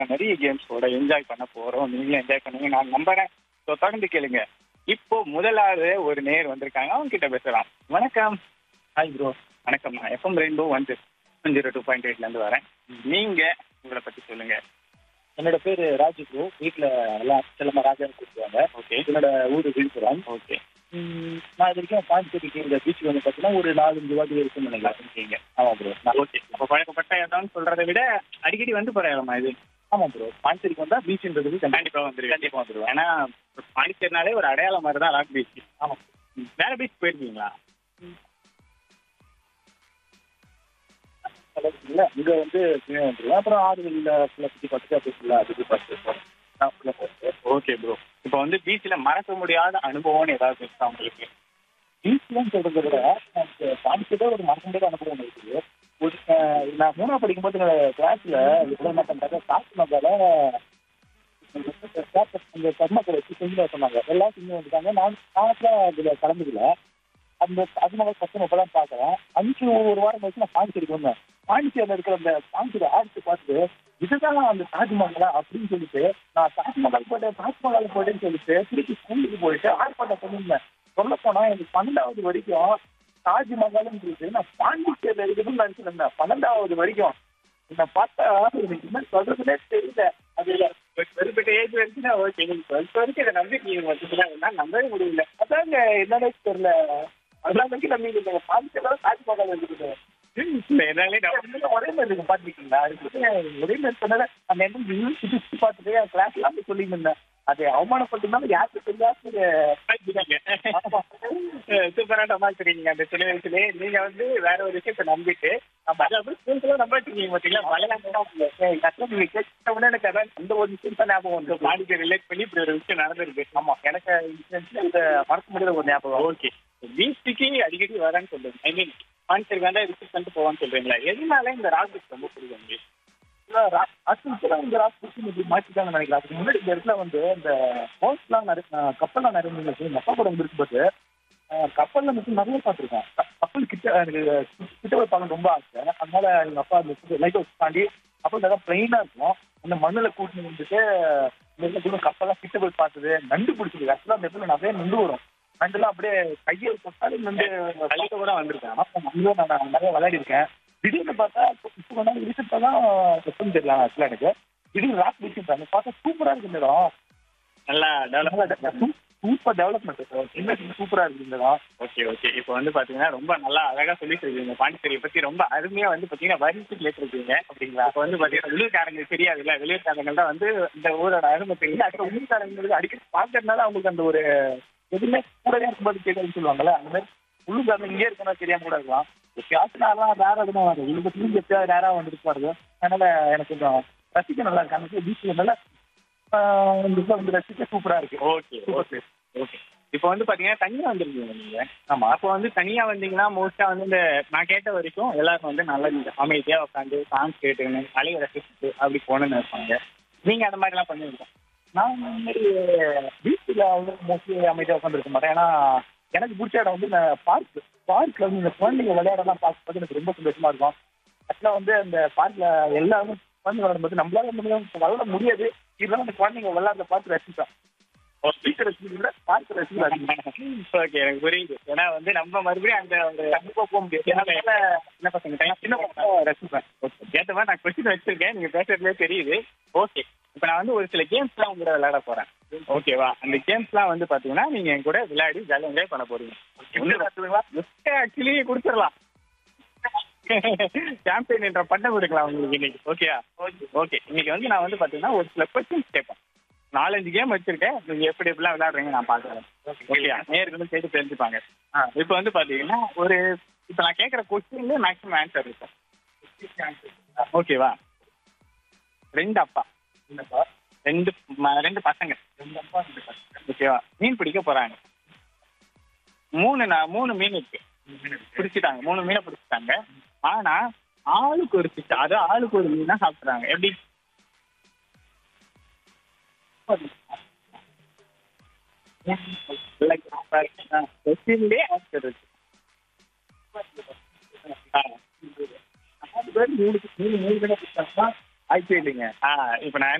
நிறைய கேம்ஸோட என்ஜாய் பண்ண போறோம் நீங்களும் என்ஜாய் பண்ணுங்க நான் நம்புறேன் ஸோ தொடர்ந்து கேளுங்க இப்போ முதலாவது ஒரு நேர் வந்திருக்காங்க அவங்க கிட்ட பேசலாம் வணக்கம் ஹாய் ப்ரோ வணக்கம் நான் எஃப்எம் ரெயின்போ வந்து ஜீரோ டூ பாயிண்ட் எயிட்ல இருந்து வரேன் நீங்க உங்களை பத்தி சொல்லுங்க என்னோட பேரு ராஜு ப்ரோ வீட்டுல எல்லாம் செல்லமா ராஜான்னு கூப்பிடுவாங்க ஓகே என்னோட ஊரு விழுப்புரம் ஓகே உம், நான் இது வரைக்கும் பாண்டிச்சேரிக்கு இந்த பீச் வந்து பார்த்தீங்கன்னா ஒரு நாலஞ்சு வாட்டி இருக்குன்னு நினைக்கிறேன் இருக்கீங்க ஆமா ப்ரோ நான் ஓகே இப்போ பழக்கப்பட்ட இடம்னு சொல்றதை விட அடிக்கடி வந்து போறேன் இது ஆமா ப்ரோ பாண்டிச்சேரிக்கு வந்தா பீச்ன்றது கண்டிப்பா வந்துருவேன் கண்டிப்பா வந்துருவேன் ஏன்னா பாண்டிச்சேரினாலே ஒரு அடையாளம் மாதிரி தான் ராக் பீச் ஆமா வேற பீச் போயிருக்கீங்களா இல்ல இங்க வந்து சின்ன வந்துருவேன் அப்புறம் ஆறுகளில் ஃபுல்லாக சுற்றி பார்த்துட்டு அப்படி ஃபுல்லாக சுற்றி பார்த்துட்டு நான் ஃபுல்லாக போகிறேன் ஓகே ப்ரோ இப்போ வந்து பீச்ல மறக்க முடியாத அனுபவம்னு ஏதாவது இருக்கா உங்களுக்கு பீச்லன்னு சொல்றதை விட எனக்கு பாண்டிச்சேரியில் ஒரு மறக்க முடியாத அனுபவம் இருக்குது ஒரு அஹ், நான் மூணாவது படிக்கும்போது என்னோட கிளாஸ்ல இவ்வளோ என்ன பண்றாங்க தாஜ்மஹால இந்த கர்மக்கரை வச்சு செஞ்சு சொன்னாங்க எல்லாம் செஞ்சு வந்துட்டாங்க நான் நாட்டில் அதுல கலந்துக்கல அந்த தாஜ்மஹால் ஃபஸ்ட் இப்போ தான் பார்க்குறேன் அஞ்சு ஒரு வாரம் கழிச்சு நான் பாண்டிச்சேரிக்கு வந்தேன் பாண்டிச்சேரியில் இருக்கிற அந்த பாண்டிச்சேரி ஆடிச்சு பார்த்துட்டு இதுதான் அந்த தாஜ்மஹாலா அப்படின்னு சொல்லிட்டு நான் தாஜ்மஹால் போயிட்டேன் தாஜ்மஹால் போயிட்டேன்னு சொல்லிட்டு திருப்பி ஸ்கூலுக்கு போயிட்டு ஆர்ப்பாட்டம் பண்ணியிருந்தேன் சொல்ல போனா எனக்கு பன்னெண்டாவது வரைக்கும் தாஜ்மஹால்னு சொல்லிட்டு நான் பாண்டிச்சேரியில் இருக்குதுன்னு நினைச்சிருந்தேன் பன்னெண்டாவது வரைக்கும் என்னை பார்த்தா எனக்கு என்ன சொல்றதுனே தெரியல அதுல குறிப்பிட்ட ஏஜ் வரைக்கும் ஓகே நீங்க டுவெல்த் வரைக்கும் இதை நம்பி நீங்க மட்டும்தான் நம்பவே முடியல அதாங்க என்னன்னே தெரியல அதெல்லாம் வரைக்கும் நம்பி இந்த பாண்டிச்சேரியில் தாஜ்மஹால் இருக்குது என்னாலே நம்ப- ரெண்டுமே ஒரே மாதிரி இருக்கு பாத்துக்கிட்டீங்களா அதுக்கு ஒரே மாதிரி சொன்னதை அந்த என்ன சுத்தி சுத்தி பார்த்துட்டு என் கிளாஸ்ல அப்படி சொல்லிட்டு இருந்தேன் அதை அவமானப்பட்டிருந்தாலும் யாருக்கு தெரியாது சூப்பரா சமாளிச்சிருக்கீங்க அந்த சின்ன வயசுலயே நீங்க வந்து வேற ஒரு விஷயத்த நம்பிட்டு நம்ம அதை அப்படி ஸ்கூல்ல நம்ப வச்சிருக்கீங்க பாத்தீங்களா கஷ்டம் நீங்க கேட்ட உடனே எனக்கு அதான் அந்த ஒரு விஷயம் தான் ஞாபகம் வந்து பாடிக்கு ரிலேட் பண்ணி இப்படி ஒரு விஷயம் நடந்திருக்கு ஆமா எனக்கு இன்சிடென்ட்ல இதை மறக்க முடியாத ஒரு ஞாபகம் ஓகே பீச்சுக்கு அடிக்கடி வரேன்னு சொல்லுங்க ஐ மீன் பாண்டிச்சேரி வந்தா விசிட் பண்ணிட்டு போவான்னு சொல்றீங்களா எதனால இந்த ராக் பீச் ரொம்ப பிடிக்கும் உங்களுக்கு அசுலாம் இந்த ராசி இப்படி மாற்றிட்டாங்கன்னு நினைக்கிறேன் அதுக்கு முன்னாடி இந்த இடத்துல வந்து இந்த போட்ஸ்லாம் நிறைய அஹ் கப்பல்லாம் நிறைய இருந்துச்சு எங்க அப்பா கூட இருக்கும்போது அஹ் கப்பல்ல மட்டும் நிறைய பார்த்துருக்கேன் கப்பல் கிட்ட எனக்கு கிட்ட போய் பார்க்க ரொம்ப ஆசை அதனால எங்க அப்பா அந்த லைட் ஹவுஸ் தாண்டி கப்பல் நல்லா பிளைனா இருக்கும் அந்த மண்ணுல கூட்டிட்டு வந்துட்டு இந்த இடத்துல கூட கப்பல்லாம் கிட்ட போய் பார்த்தது நண்டு பிடிச்சிருக்கு ஆக்சுவலா அந்த இடத்துல நிறைய நண்டு வரும் நண்டுலாம் அப்படியே கையை தொட்டாலே நண்டு கழிக்க கூட வந்திருக்கேன் ஆமா, இதுவும் நான் நிறைய விளையாடி இருக்கேன் திடீர்னு பார்த்தா இப்போ கொஞ்ச நாள் ரீசெண்டாக தான் எப்படின்னு தெரியல ஆக்சுவலாக எனக்கு திடீர்னு ராக் பீச்சுன்றாங்க பார்த்தா சூப்பரா இருக்கு இந்த இடம் நல்லா டெவலப் சூப்பர் டெவலப்மெண்ட் இன்னும் சூப்பரா இருக்கு இந்த இடம் ஓகே ஓகே இப்போ வந்து பாத்தீங்கன்னா ரொம்ப நல்லா அழகா சொல்லிட்டு இருக்கீங்க பாண்டிச்சேரியை பத்தி ரொம்ப அருமையா வந்து பாத்தீங்கன்னா வரிசை கேட்டிருக்கீங்க அப்படிங்களா இப்போ வந்து பாத்தீங்கன்னா வெளியூர்காரங்களுக்கு தெரியாது இல்ல வெளியூர்காரங்க தான் வந்து இந்த ஊரோட அருமை தெரியல அப்புறம் உள்ளூர்காரங்களுக்கு அடிக்கடி பார்க்கறதுனால அவங்களுக்கு அந்த ஒரு எதுவுமே கூடவே இருக்கும்போது கேட்கறதுன்னு சொல்லுவாங்கல்ல அந்த மாதிரி உள்ளூர்காரங்க இங்கே இருக்கணும் தெரியாம கூட இருக்கலாம் எப்பயாச்சும் வேற எதுவும் வருது உங்களுக்கு திரும்பி எப்பயாவது நேரா வந்துட்டு பாருங்க அதனால எனக்கு கொஞ்சம் ரசிக்க நல்லா இருக்கு அந்த பீச்சில் நல்லா ஆஹ் இந்த இடத்துல வந்து ரசிக்க சூப்பரா இருக்கு ஓகே ஓகே ஓகே இப்போ வந்து பாத்தீங்கன்னா தனியா வந்திருக்கீங்க நீங்க ஆமா அப்போ வந்து தனியா வந்தீங்கன்னா மோஸ்டா வந்து இந்த நான் கேட்ட வரைக்கும் எல்லாரும் வந்து நல்லா இந்த அமைதியா உட்காந்து சாங்ஸ் கேட்டுன்னு அலையை ரசிச்சுட்டு அப்படி போகணும்னு இருப்பாங்க நீங்க அந்த மாதிரி எல்லாம் பண்ணுவீங்க நான் இந்த மாதிரி பீச்சில் வந்து மோஸ்ட்லி அமைதியாக உட்காந்துருக்க மாட்டேன் ஏன்னா எனக்கு பிடிச்ச இடம் வந்து இந்த பார்க் பார்க்கில் வந்து இந்த குழந்தைங்க விளையாடலாம் பார்க்கும்போது எனக்கு ரொம்ப சந்தோஷமா இருக்கும் ஆக்சுவலாக வந்து அந்த பார்க்கில் எல்லாருமே குழந்தை விளையாடும்போது நம்மளால வந்து விளையாட முடியாது இருந்தாலும் அந்த குழந்தைங்க விளையாடுறத பார்த்து ரசிப்பேன் பீச்சை ரசிக்கிறத பார்க்க ரசிக்கிறேன் ஓகே எனக்கு புரியுது ஏன்னா வந்து நம்ம மறுபடியும் அந்த ஒரு கண்டிப்பாக போக முடியாது அதனால சின்ன பசங்க சின்ன பசங்க ரசிப்பேன் ஏற்ற மாதிரி நான் கொஸ்டின் வச்சிருக்கேன் நீங்க பேசுறதுலே தெரியுது ஓகே இப்போ நான் வந்து ஒரு சில கேம்ஸ்லாம் உங்க கூட விளையாட போறேன் ஓகேவா அந்த கேம்ஸ்லாம் வந்து பாத்தீங்கன்னா நீங்க என் கூட விளையாடி ஜாலியாக என்ஜாய் பண்ண போறீங்க ஒன்று ஆக்சுவலி கொடுத்துடலாம் சாம்பியன் என்ற பட்டம் கொடுக்கலாம் உங்களுக்கு இன்னைக்கு ஓகேயா ஓகே இன்னைக்கு வந்து நான் வந்து பாத்தீங்கன்னா ஒரு சில கொஸ்டின்ஸ் கேட்பேன் நாலஞ்சு கேம் வச்சிருக்கேன் நீங்க எப்படி எப்படிலாம் விளையாடுறீங்க நான் பாக்குறேன் ஓகேயா நேர்களும் கேட்டு தெரிஞ்சுப்பாங்க இப்போ வந்து பாத்தீங்கன்னா ஒரு இப்போ நான் கேட்குற கொஸ்டின்ல மேக்ஸிமம் ஆன்சர் இருக்கும் ஓகேவா ரெண்டு அப்பா என்னப்பா ரெண்டு ம- ரெண்டு பசங்க ரெண்டு அப்பா ரெண்டு பசங்க ஓகேவா மீன் பிடிக்க போறாங்க மூணு நான் மூணு மீன் இருக்கு பிடிச்சிட்டாங்க மூணு மீனை பிடிச்சிட்டாங்க ஆனா ஆளுக்கு ஒரு பிச்சை அது ஆளுக்கு ஒரு மீனா சாப்பிடுறாங்க எப்படி கொஸ்டின்லேயே ஆன்சர் இருக்கு ஆ. நாலு பேர் மூணு மூணு மூணு பேரை பிடிச்சாங்கன்னா வாய்ப்பே இல்லைங்க ஆ இப்போ நான்